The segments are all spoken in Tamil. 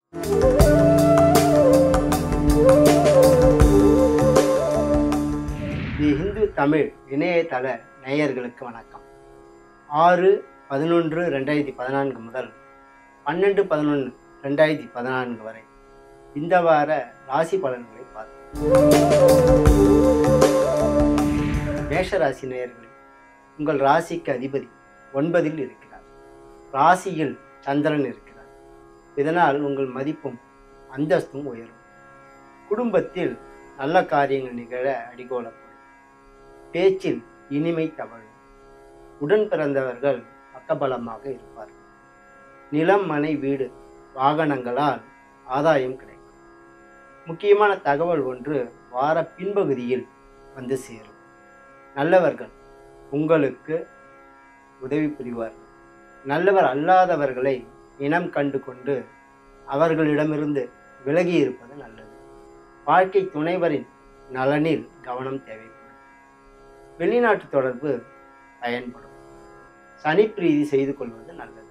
தி ஹிந்து தமிழ் இணையதள நேயர்களுக்கு வணக்கம் ஆறு பதினொன்று ரெண்டாயிரத்தி பதினான்கு முதல் பன்னெண்டு பதினொன்று ரெண்டாயிரத்தி பதினான்கு வரை இந்த வார ராசி பலன்களை பார்ப்போம் மேஷராசி நேயர்களே உங்கள் ராசிக்கு அதிபதி ஒன்பதில் இருக்கிறார் ராசியில் சந்திரன் இருக்கிறார் இதனால் உங்கள் மதிப்பும் அந்தஸ்தும் உயரும் குடும்பத்தில் நல்ல காரியங்கள் நிகழ அடிகோலப்படும் பேச்சில் இனிமை தவழும் உடன் பிறந்தவர்கள் பக்கபலமாக இருப்பார்கள் நிலம் மனை வீடு வாகனங்களால் ஆதாயம் கிடைக்கும் முக்கியமான தகவல் ஒன்று வார பின்பகுதியில் வந்து சேரும் நல்லவர்கள் உங்களுக்கு உதவி புரிவார்கள் நல்லவர் அல்லாதவர்களை இனம் கண்டு கொண்டு அவர்களிடமிருந்து விலகி இருப்பது நல்லது வாழ்க்கை துணைவரின் நலனில் கவனம் தேவைப்படும் வெளிநாட்டு தொடர்பு பயன்படும் சனி பிரீதி செய்து கொள்வது நல்லது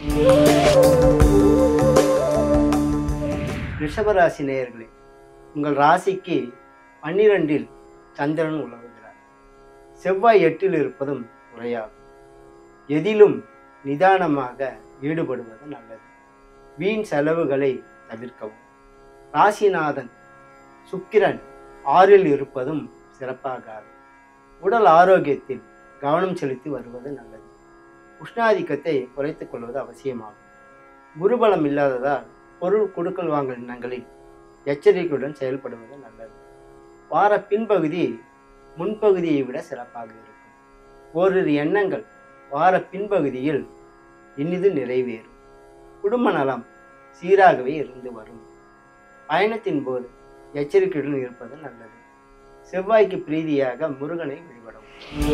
ரிஷபராசி நேயர்களே உங்கள் ராசிக்கு பன்னிரண்டில் சந்திரன் உலவுகிறார் செவ்வாய் எட்டில் இருப்பதும் குறையாகும் எதிலும் நிதானமாக ஈடுபடுவது நல்லது வீண் செலவுகளை தவிர்க்கவும் ராசிநாதன் சுக்கிரன் ஆறில் இருப்பதும் சிறப்பாகாது உடல் ஆரோக்கியத்தில் கவனம் செலுத்தி வருவது நல்லது உஷ்ணாதிக்கத்தை குறைத்துக் கொள்வது அவசியமாகும் குருபலம் இல்லாததால் பொருள் கொடுக்கல் வாங்கல் எண்ணங்களில் எச்சரிக்கையுடன் செயல்படுவது நல்லது வார பின்பகுதி முன்பகுதியை விட சிறப்பாக இருக்கும் ஓரிரு எண்ணங்கள் வார பின்பகுதியில் இனிது நிறைவேறும் குடும்ப நலம் சீராகவே இருந்து வரும் பயணத்தின் போது எச்சரிக்கையுடன் இருப்பது நல்லது செவ்வாய்க்கு பிரீதியாக முருகனை வழிபடவும்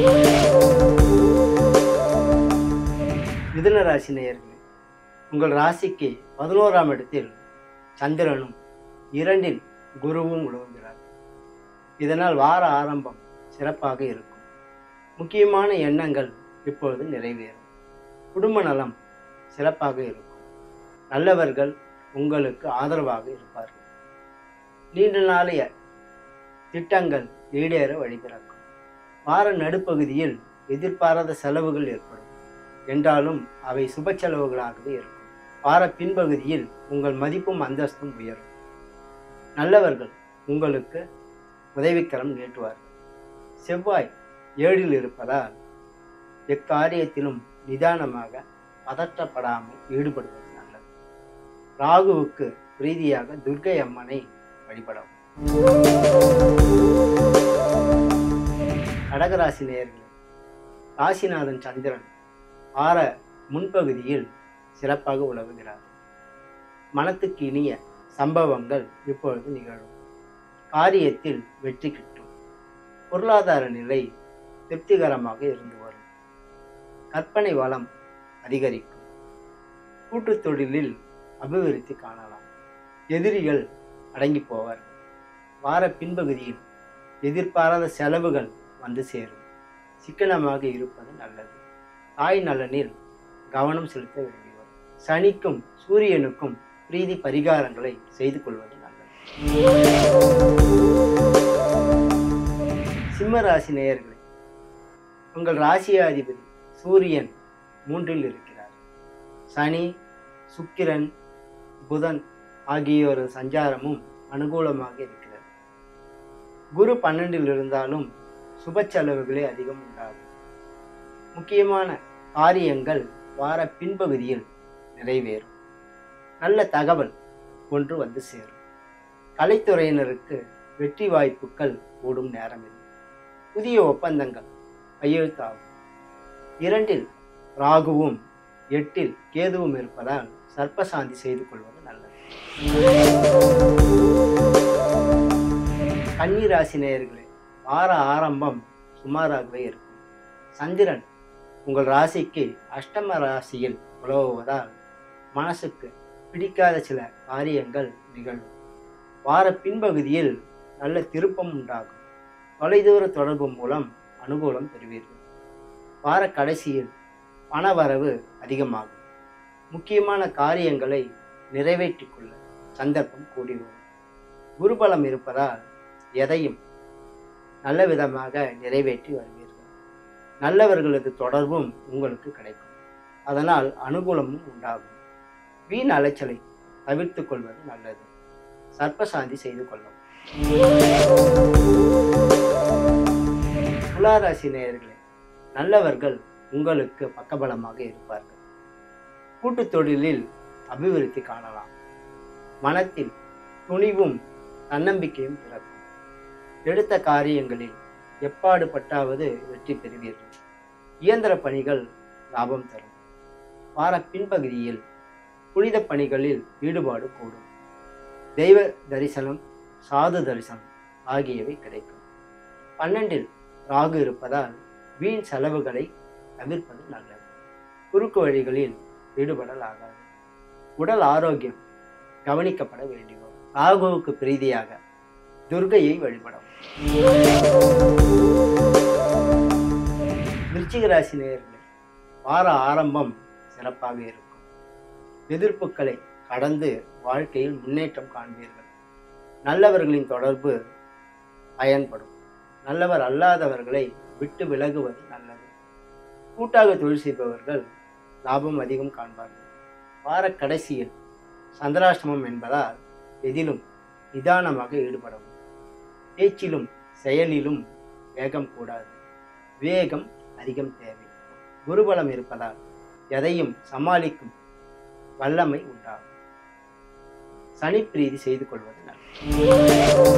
மிதுன ராசி நேயர்களே உங்கள் ராசிக்கு பதினோராம் இடத்தில் சந்திரனும் இரண்டில் குருவும் உழவுகிறார் இதனால் வார ஆரம்பம் சிறப்பாக இருக்கும் முக்கியமான எண்ணங்கள் இப்பொழுது நிறைவேறும் குடும்ப நலம் சிறப்பாக இருக்கும் நல்லவர்கள் உங்களுக்கு ஆதரவாக இருப்பார்கள் நீண்ட நாளைய திட்டங்கள் ஈடேற வழிபிறக்கும் வார நடுப்பகுதியில் எதிர்பாராத செலவுகள் ஏற்படும் என்றாலும் அவை சுப செலவுகளாகவே இருக்கும் வார பின்பகுதியில் உங்கள் மதிப்பும் அந்தஸ்தும் உயரும் நல்லவர்கள் உங்களுக்கு உதவிக்கரம் நீட்டுவார்கள் செவ்வாய் ஏழில் இருப்பதால் எக்காரியத்திலும் நிதானமாக பதற்றப்படாமல் ஈடுபடுவது நல்லது ராகுவுக்கு பிரீதியாக துர்க்கை அம்மனை வழிபடவும் கடகராசி நேயர்களே ராசிநாதன் சந்திரன் ஆற முன்பகுதியில் சிறப்பாக உலவுகிறார் மனத்துக்கு இனிய சம்பவங்கள் இப்பொழுது நிகழும் காரியத்தில் வெற்றி கிட்டும் பொருளாதார நிலை திருப்திகரமாக இருந்து வரும் கற்பனை வளம் அதிகரிக்கும் கூட்டுத் தொழிலில் அபிவிருத்தி காணலாம் எதிரிகள் அடங்கி போவார்கள் வார பின்பகுதியில் எதிர்பாராத செலவுகள் வந்து சேரும் சிக்கனமாக இருப்பது நல்லது தாய் நலனில் கவனம் செலுத்த வேண்டி வரும் சனிக்கும் சூரியனுக்கும் பிரீதி பரிகாரங்களை செய்து கொள்வது நல்லது சிம்ம ராசி நேயர்களே உங்கள் ராசியாதிபதி சூரியன் மூன்றில் இருக்கிறார் சனி சுக்கிரன் புதன் ஆகியோர் சஞ்சாரமும் அனுகூலமாக இருக்கிறது குரு பன்னெண்டில் இருந்தாலும் சுப செலவுகளே அதிகம் உண்டாகும் முக்கியமான காரியங்கள் வார பின்பகுதியில் நிறைவேறும் நல்ல தகவல் ஒன்று வந்து சேரும் கலைத்துறையினருக்கு வெற்றி வாய்ப்புகள் கூடும் நேரம் இது புதிய ஒப்பந்தங்கள் கையெழுத்தாகும் இரண்டில் ராகுவும் எட்டில் கேதுவும் இருப்பதால் சர்ப்பசாந்தி செய்து கொள்வது நல்லது கன்னிராசி நேயர்களே வார ஆரம்பம் சுமாராகவே இருக்கும் சந்திரன் உங்கள் ராசிக்கு அஷ்டம ராசியில் உலவுவதால் மனசுக்கு பிடிக்காத சில காரியங்கள் நிகழும் வார பின்பகுதியில் நல்ல திருப்பம் உண்டாகும் தொலைதூர தொடர்பு மூலம் அனுகூலம் பெறுவீர்கள் வார கடைசியில் பணவரவு அதிகமாகும் முக்கியமான காரியங்களை நிறைவேற்றிக் கொள்ள சந்தர்ப்பம் கூடி வரும் குருபலம் இருப்பதால் எதையும் நல்ல விதமாக நிறைவேற்றி வருவீர்கள் நல்லவர்களது தொடர்பும் உங்களுக்கு கிடைக்கும் அதனால் அனுகூலமும் உண்டாகும் வீண் அலைச்சலை தவிர்த்து கொள்வது நல்லது சர்ப்பசாந்தி செய்து கொள்ளவும் துளாராசி நேயர்களே நல்லவர்கள் உங்களுக்கு பக்கபலமாக இருப்பார்கள் கூட்டுத் தொழிலில் அபிவிருத்தி காணலாம் மனத்தில் துணிவும் தன்னம்பிக்கையும் பிறக்கும் எடுத்த காரியங்களில் எப்பாடு பட்டாவது வெற்றி பெறுவீர்கள் இயந்திர பணிகள் லாபம் தரும் வார பின்பகுதியில் புனித பணிகளில் ஈடுபாடு கூடும் தெய்வ தரிசனம் சாது தரிசனம் ஆகியவை கிடைக்கும் பன்னெண்டில் ராகு இருப்பதால் வீண் செலவுகளை தவிர்ப்பது நல்லது குறுக்கு வழிகளில் ஈடுபடலாகாது உடல் ஆரோக்கியம் கவனிக்கப்பட வேண்டி வரும் ராகுவுக்கு பிரீதியாக துர்கையை வழிபடவும் விருச்சிக ராசி நேயர்களே வார ஆரம்பம் சிறப்பாக இருக்கும் எதிர்ப்புகளை கடந்து வாழ்க்கையில் முன்னேற்றம் காண்பீர்கள் நல்லவர்களின் தொடர்பு பயன்படும் நல்லவர் அல்லாதவர்களை விட்டு விலகுவது நல்லது கூட்டாக தொழில் செய்பவர்கள் லாபம் அதிகம் காண்பார்கள் வார கடைசியில் சந்திராஷ்டமம் என்பதால் எதிலும் நிதானமாக ஈடுபடவும் பேச்சிலும் செயலிலும் வேகம் கூடாது வேகம் அதிகம் தேவை குருபலம் இருப்பதால் எதையும் சமாளிக்கும் வல்லமை உண்டாகும் சனி பிரீதி செய்து கொள்வது நல்லது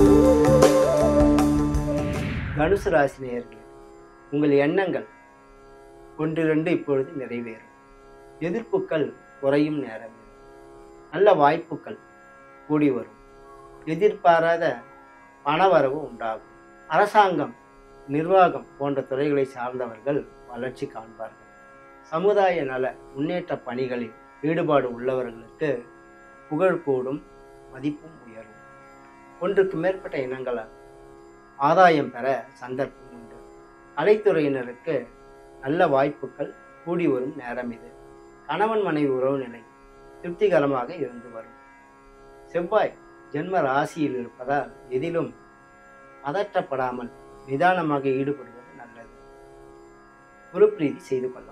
தனுசு ராசி நேயர்களே உங்கள் எண்ணங்கள் ஒன்றிரண்டு இப்பொழுது நிறைவேறும் எதிர்ப்புகள் குறையும் நேரம் இது. நல்ல வாய்ப்புகள் கூடி வரும் எதிர்பாராத பணவரவு உண்டாகும் அரசாங்கம் நிர்வாகம் போன்ற துறைகளை சார்ந்தவர்கள் வளர்ச்சி காண்பார்கள் சமுதாய நல முன்னேற்ற பணிகளில் ஈடுபாடு உள்ளவர்களுக்கு புகழ் கூடும் மதிப்பும் உயரும் ஒன்றுக்கு மேற்பட்ட இனங்களால் ஆதாயம் பெற சந்தர்ப்பம் உண்டு கலைத்துறையினருக்கு நல்ல வாய்ப்புகள் கூடி வரும் நேரம் இது கணவன் மனைவி உறவு நிலை திருப்திகரமாக இருந்து வரும் செவ்வாய் ஜென்ம ராசியில் இருப்பதால் எதிலும் பதற்றப்படாமல் நிதானமாக ஈடுபடுவது நல்லது குருப்பிரீதி செய்து கொள்ளவும்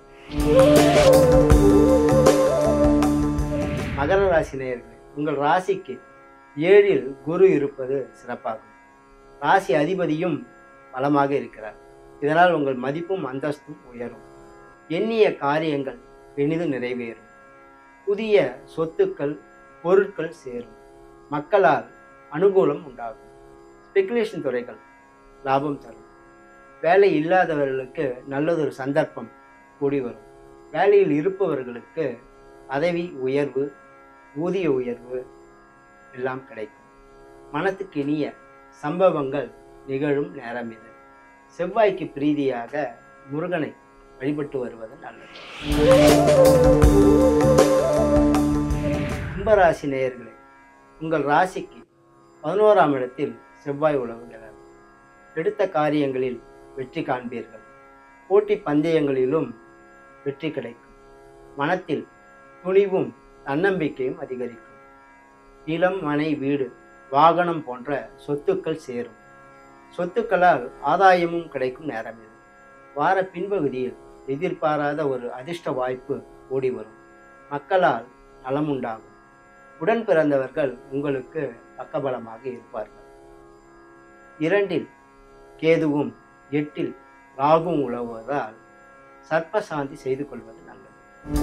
மகர ராசி நேயர்களே உங்கள் ராசிக்கு ஏழில் குரு இருப்பது சிறப்பாகும் ராசி அதிபதியும் பலமாக இருக்கிறார் இதனால் உங்கள் மதிப்பும் அந்தஸ்தும் உயரும் எண்ணிய காரியங்கள் எளிது நிறைவேறும் புதிய சொத்துக்கள் பொருட்கள் சேரும் மக்களால் அனுகூலம் உண்டாகும் ஸ்பெகுலேஷன் துறைகள் லாபம் தரும் வேலை இல்லாதவர்களுக்கு நல்லதொரு சந்தர்ப்பம் கூடி வரும் வேலையில் இருப்பவர்களுக்கு பதவி உயர்வு ஊதிய உயர்வு எல்லாம் கிடைக்கும் மனத்துக்கு இனிய சம்பவங்கள் நிகழும் நேரம் இது செவ்வாய்க்கு பிரீதியாக முருகனை வழிபட்டு வருவது நல்லது கும்பராசி நேயர்களே உங்கள் ராசிக்கு பதினோராம் இடத்தில் செவ்வாய் உழவுகிறார் எடுத்த காரியங்களில் வெற்றி காண்பீர்கள் போட்டி பந்தயங்களிலும் வெற்றி கிடைக்கும் மனத்தில் துணிவும் தன்னம்பிக்கையும் அதிகரிக்கும் நிலம் மனை வீடு வாகனம் போன்ற சொத்துக்கள் சேரும் சொத்துக்களால் ஆதாயமும் கிடைக்கும் நேரம் இது வார பின்பகுதியில் எதிர்பாராத ஒரு அதிர்ஷ்ட வாய்ப்பு ஓடி வரும் மக்களால் நலம் உண்டாகும் உடன் பிறந்தவர்கள் உங்களுக்கு பக்கபலமாக இருப்பார்கள் இரண்டில் கேதுவும் எட்டில் ராகும் உழவுவதால் சர்ப்பசாந்தி செய்து கொள்வது நல்லது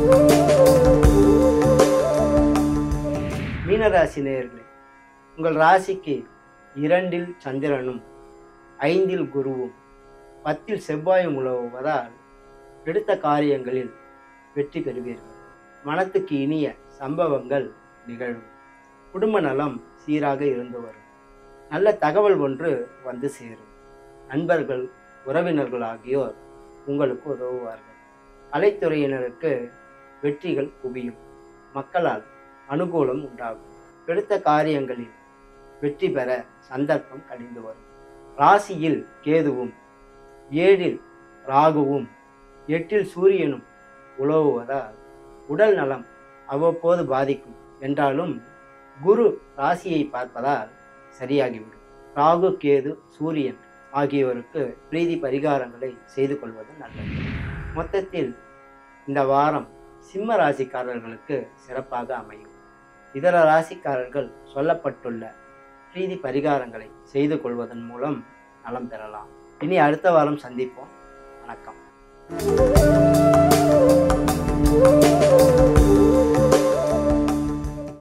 மீனராசி நேயர்களே உங்கள் ராசிக்கு இரண்டில் சந்திரனும் ஐந்தில் குருவும் பத்தில் செவ்வாயும் உழவுவதால் எடுத்த காரியங்களில் வெற்றி பெறுவீர்கள் மனத்துக்கு இனிய சம்பவங்கள் நிகழும் குடும்ப நலம் சீராக இருந்து வரும் நல்ல தகவல் ஒன்று வந்து சேரும் நண்பர்கள் உறவினர்கள் ஆகியோர் உங்களுக்கு உதவுவார்கள் கலைத்துறையினருக்கு வெற்றிகள் குவியும் மக்களால் அனுகூலம் உண்டாகும் எடுத்த காரியங்களில் வெற்றி பெற சந்தர்ப்பம் கழிந்து வரும் ராசியில் கேதுவும் ஏழில் ராகுவும் எட்டில் சூரியனும் உழவுவதால் உடல் நலம் அவ்வப்போது பாதிக்கும் என்றாலும் குரு ராசியை பார்ப்பதால் சரியாகிவிடும் ராகு கேது சூரியன் ஆகியோருக்கு பிரீதி பரிகாரங்களை செய்து கொள்வது நல்லது மொத்தத்தில் இந்த வாரம் சிம்ம ராசிக்காரர்களுக்கு சிறப்பாக அமையும் இதர ராசிக்காரர்கள் சொல்லப்பட்டுள்ள பிரீதி பரிகாரங்களை செய்து கொள்வதன் மூலம் நலம் பெறலாம் இனி அடுத்த வாரம் சந்திப்போம் வணக்கம்